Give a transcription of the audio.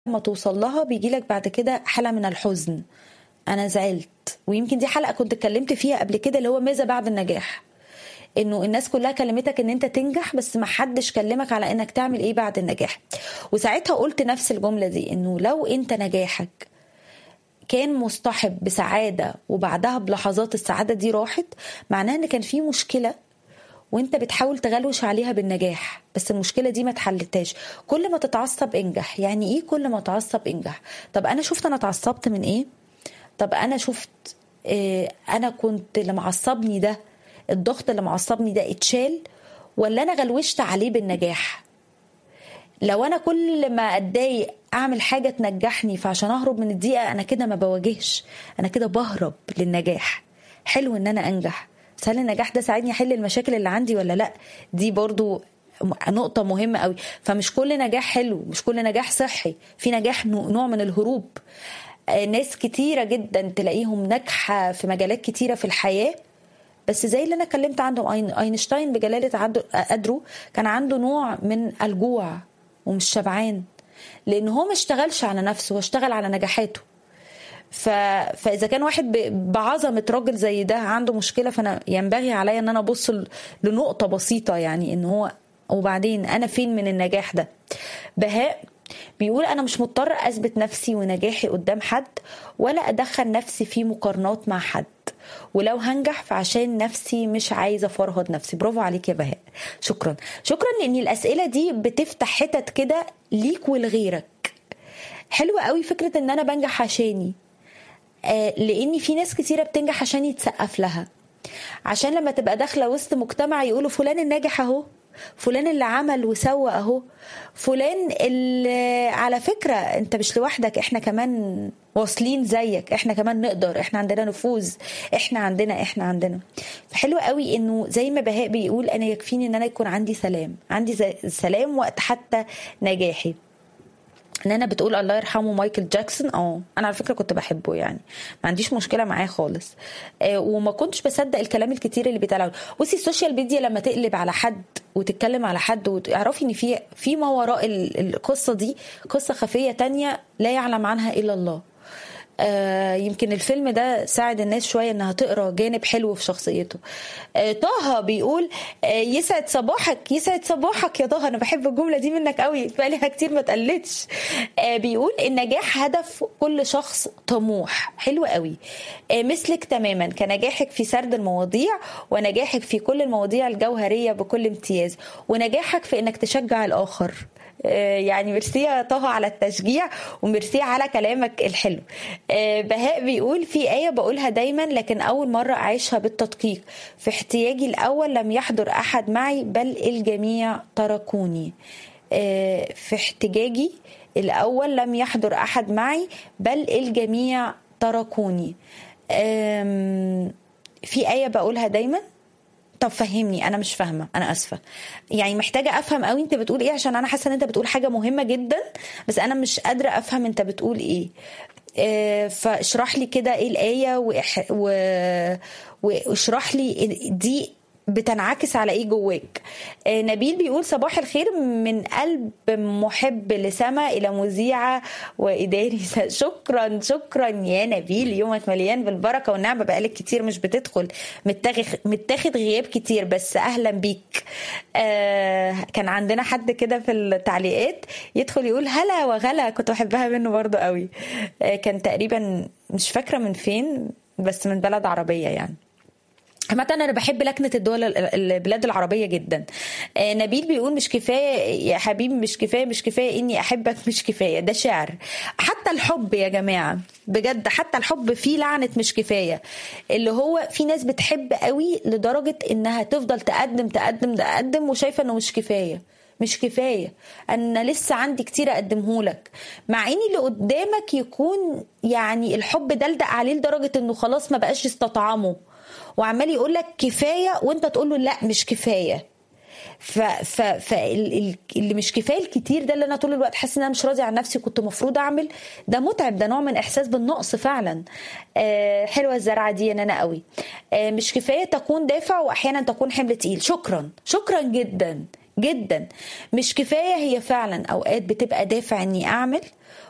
ما توصل لها بيجي لك بعد كده حاله من الحزن انا زعلت ويمكن دي حلقه كنت اتكلمت فيها قبل كده اللي هو ماذا بعد النجاح انه الناس كلها كلمتك ان انت تنجح بس ما حدش كلمك على انك تعمل ايه بعد النجاح وساعتها قلت نفس الجمله دي انه لو انت نجاحك كان مصطحب بسعاده وبعدها بلحظات السعاده دي راحت معناها ان كان في مشكله وانت بتحاول تغلوش عليها بالنجاح بس المشكله دي ما اتحلتهاش كل ما تتعصب انجح يعني ايه كل ما اتعصب انجح طب انا شفت انا اتعصبت من ايه طب انا شفت إيه انا كنت اللي معصبني ده الضغط اللي معصبني ده اتشال ولا انا غلوشت عليه بالنجاح لو انا كل ما اتضايق اعمل حاجه تنجحني فعشان اهرب من الضيقه انا كده ما بواجهش انا كده بهرب للنجاح حلو ان انا انجح بس هل النجاح ده ساعدني احل المشاكل اللي عندي ولا لا دي برضو نقطة مهمة قوي فمش كل نجاح حلو مش كل نجاح صحي في نجاح نوع من الهروب ناس كتيرة جدا تلاقيهم ناجحة في مجالات كتيرة في الحياة بس زي اللي انا اتكلمت عنهم اينشتاين بجلاله قدره كان عنده نوع من الجوع ومش شبعان لان هو ما اشتغلش على نفسه هو اشتغل على نجاحاته ف... فاذا كان واحد ب... بعظمه راجل زي ده عنده مشكله فانا ينبغي عليا ان انا ابص لنقطه بسيطه يعني ان هو وبعدين انا فين من النجاح ده بهاء بيقول انا مش مضطر اثبت نفسي ونجاحي قدام حد ولا ادخل نفسي في مقارنات مع حد ولو هنجح فعشان نفسي مش عايزه افرهد نفسي برافو عليك يا بهاء شكرا شكرا لان الاسئله دي بتفتح حتت كده ليك ولغيرك حلوه قوي فكره ان انا بنجح عشاني آه لان في ناس كتيره بتنجح عشان يتسقف لها عشان لما تبقى داخله وسط مجتمع يقولوا فلان الناجح اهو فلان اللي عمل وسوى اهو فلان اللي على فكره انت مش لوحدك احنا كمان واصلين زيك احنا كمان نقدر احنا عندنا نفوذ احنا عندنا احنا عندنا فحلو قوي انه زي ما بهاء بيقول انا يكفيني ان انا يكون عندي سلام عندي سلام وقت حتى نجاحي ان انا بتقول الله يرحمه مايكل جاكسون اه انا على فكره كنت بحبه يعني ما عنديش مشكله معاه خالص آه وما كنتش بصدق الكلام الكتير اللي بيتقال بصي السوشيال ميديا لما تقلب على حد وتتكلم على حد وتعرفي ان في في ما وراء القصه دي قصه خفيه تانية لا يعلم عنها الا الله آه يمكن الفيلم ده ساعد الناس شويه انها تقرا جانب حلو في شخصيته آه طه بيقول آه يسعد صباحك يسعد صباحك يا طه انا بحب الجمله دي منك قوي بقالها كتير ما اتقلتش آه بيقول النجاح هدف كل شخص طموح حلو قوي آه مثلك تماما كنجاحك في سرد المواضيع ونجاحك في كل المواضيع الجوهريه بكل امتياز ونجاحك في انك تشجع الاخر يعني ميرسي يا طه على التشجيع وميرسي على كلامك الحلو بهاء بيقول في آية بقولها دايما لكن أول مرة أعيشها بالتدقيق في احتياجي الأول لم يحضر أحد معي بل الجميع تركوني في احتجاجي الأول لم يحضر أحد معي بل الجميع تركوني في آية بقولها دايما طب فهمني انا مش فاهمه انا اسفه يعني محتاجه افهم قوي انت بتقول ايه عشان انا حاسه ان انت بتقول حاجه مهمه جدا بس انا مش قادره افهم انت بتقول ايه آه فاشرح لي كده ايه الايه وإح... و... واشرح لي دي بتنعكس على ايه جواك آه نبيل بيقول صباح الخير من قلب محب لسما الى مذيعه واداري شكرا شكرا يا نبيل يومك مليان بالبركه والنعمه بقالك كتير مش بتدخل متاخد متاخد غياب كتير بس اهلا بيك آه كان عندنا حد كده في التعليقات يدخل يقول هلا وغلا كنت بحبها منه برضو قوي آه كان تقريبا مش فاكره من فين بس من بلد عربيه يعني عامة أنا بحب لكنة الدول البلاد العربية جدا آه نبيل بيقول مش كفاية يا حبيبي مش كفاية مش كفاية إني أحبك مش كفاية ده شعر حتى الحب يا جماعة بجد حتى الحب فيه لعنة مش كفاية اللي هو في ناس بتحب قوي لدرجة إنها تفضل تقدم تقدم تقدم وشايفة إنه مش كفاية مش كفايه انا لسه عندي كتير اقدمه لك مع ان اللي قدامك يكون يعني الحب دلدق عليه لدرجه انه خلاص ما بقاش يستطعمه وعمال يقول لك كفايه وانت تقول له لا مش كفايه ف ف ف اللي مش كفايه الكتير ده اللي انا طول الوقت حاسه ان انا مش راضي عن نفسي كنت المفروض اعمل ده متعب ده نوع من احساس بالنقص فعلا آه حلوه الزرعه دي ان انا قوي آه مش كفايه تكون دافع واحيانا تكون حمل تقيل شكرا شكرا جدا جدا مش كفايه هي فعلا اوقات بتبقى دافع اني اعمل